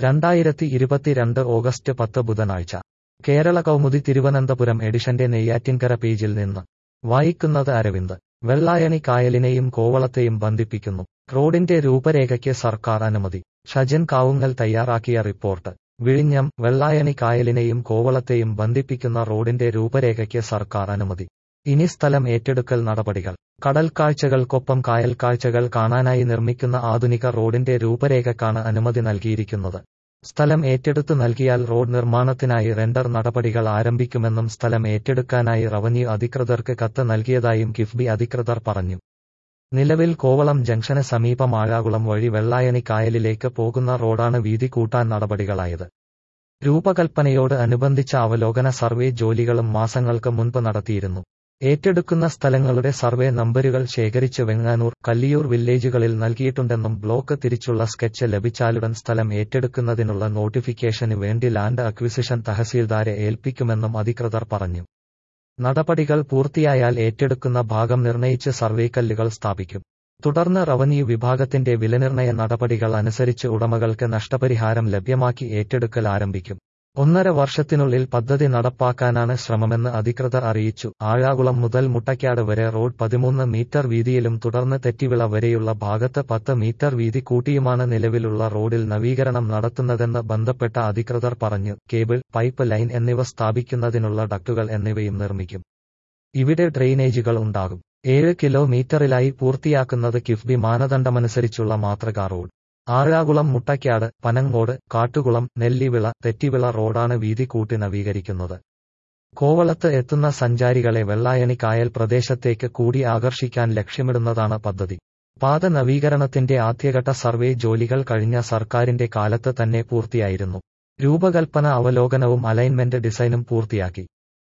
രണ്ടായിരത്തി ഇരുപത്തിരണ്ട് ഓഗസ്റ്റ് പത്ത് ബുധനാഴ്ച കേരള കൗമുദി തിരുവനന്തപുരം എഡിഷന്റെ നെയ്യാറ്റിൻകര പേജിൽ നിന്ന് വായിക്കുന്നത് അരവിന്ദ് വെള്ളായണി കായലിനെയും കോവളത്തെയും ബന്ധിപ്പിക്കുന്നു റോഡിന്റെ രൂപരേഖയ്ക്ക് സർക്കാർ അനുമതി ഷജൻ കാവുങ്ങൽ തയ്യാറാക്കിയ റിപ്പോർട്ട് വിഴിഞ്ഞം വെള്ളായണി കായലിനെയും കോവളത്തെയും ബന്ധിപ്പിക്കുന്ന റോഡിന്റെ രൂപരേഖയ്ക്ക് സർക്കാർ അനുമതി ഇനി സ്ഥലം ഏറ്റെടുക്കൽ നടപടികൾ കടൽ കാഴ്ചകൾക്കൊപ്പം കായൽ കാഴ്ചകൾ കാണാനായി നിർമ്മിക്കുന്ന ആധുനിക റോഡിന്റെ രൂപരേഖക്കാണ് അനുമതി നൽകിയിരിക്കുന്നത് സ്ഥലം ഏറ്റെടുത്തു നൽകിയാൽ റോഡ് നിർമ്മാണത്തിനായി റെൻഡർ നടപടികൾ ആരംഭിക്കുമെന്നും സ്ഥലം ഏറ്റെടുക്കാനായി റവന്യൂ അധികൃതർക്ക് കത്ത് നൽകിയതായും കിഫ്ബി അധികൃതർ പറഞ്ഞു നിലവിൽ കോവളം ജംഗ്ഷന് സമീപം ആഴാകുളം വഴി വെള്ളായണി കായലിലേക്ക് പോകുന്ന റോഡാണ് വീതി കൂട്ടാൻ നടപടികളായത് രൂപകൽപ്പനയോട് അനുബന്ധിച്ച അവലോകന സർവേ ജോലികളും മാസങ്ങൾക്ക് മുൻപ് നടത്തിയിരുന്നു ഏറ്റെടുക്കുന്ന സ്ഥലങ്ങളുടെ സർവേ നമ്പരുകൾ ശേഖരിച്ച് വെങ്ങാനൂർ കല്ലിയൂർ വില്ലേജുകളിൽ നൽകിയിട്ടുണ്ടെന്നും ബ്ലോക്ക് തിരിച്ചുള്ള സ്കെച്ച് ലഭിച്ചാലുടൻ സ്ഥലം ഏറ്റെടുക്കുന്നതിനുള്ള നോട്ടിഫിക്കേഷന് വേണ്ടി ലാൻഡ് അക്വിസിഷൻ തഹസീൽദാരെ ഏൽപ്പിക്കുമെന്നും അധികൃതർ പറഞ്ഞു നടപടികൾ പൂർത്തിയായാൽ ഏറ്റെടുക്കുന്ന ഭാഗം നിർണയിച്ച് സർവേക്കല്ലുകൾ സ്ഥാപിക്കും തുടർന്ന് റവന്യൂ വിഭാഗത്തിന്റെ വിലനിർണയ നടപടികൾ അനുസരിച്ച് ഉടമകൾക്ക് നഷ്ടപരിഹാരം ലഭ്യമാക്കി ഏറ്റെടുക്കൽ ആരംഭിക്കും ഒന്നര വർഷത്തിനുള്ളിൽ പദ്ധതി നടപ്പാക്കാനാണ് ശ്രമമെന്ന് അധികൃതർ അറിയിച്ചു ആഴാകുളം മുതൽ മുട്ടയ്ക്കാട് വരെ റോഡ് പതിമൂന്ന് മീറ്റർ വീതിയിലും തുടർന്ന് തെറ്റിവിള വരെയുള്ള ഭാഗത്ത് പത്ത് മീറ്റർ വീതി കൂട്ടിയുമാണ് നിലവിലുള്ള റോഡിൽ നവീകരണം നടത്തുന്നതെന്ന് ബന്ധപ്പെട്ട അധികൃതർ പറഞ്ഞു കേബിൾ പൈപ്പ് ലൈൻ എന്നിവ സ്ഥാപിക്കുന്നതിനുള്ള ഡക്റ്റുകൾ എന്നിവയും നിർമ്മിക്കും ഇവിടെ ഡ്രെയിനേജുകൾ ഉണ്ടാകും ഏഴ് കിലോമീറ്ററിലായി പൂർത്തിയാക്കുന്നത് കിഫ്ബി മാനദണ്ഡമനുസരിച്ചുള്ള മാതൃകാ റോഡ് ആഴാകുളം മുട്ടയ്ക്കാട് പനങ്ങോട് കാട്ടുകുളം നെല്ലിവിള തെറ്റിവിള റോഡാണ് വീതി കൂട്ടി നവീകരിക്കുന്നത് കോവളത്ത് എത്തുന്ന സഞ്ചാരികളെ വെള്ളായണി കായൽ പ്രദേശത്തേക്ക് കൂടി ആകർഷിക്കാൻ ലക്ഷ്യമിടുന്നതാണ് പദ്ധതി പാത നവീകരണത്തിന്റെ ആദ്യഘട്ട സർവേ ജോലികൾ കഴിഞ്ഞ സർക്കാരിന്റെ കാലത്ത് തന്നെ പൂർത്തിയായിരുന്നു രൂപകൽപ്പന അവലോകനവും അലൈൻമെന്റ് ഡിസൈനും പൂർത്തിയാക്കി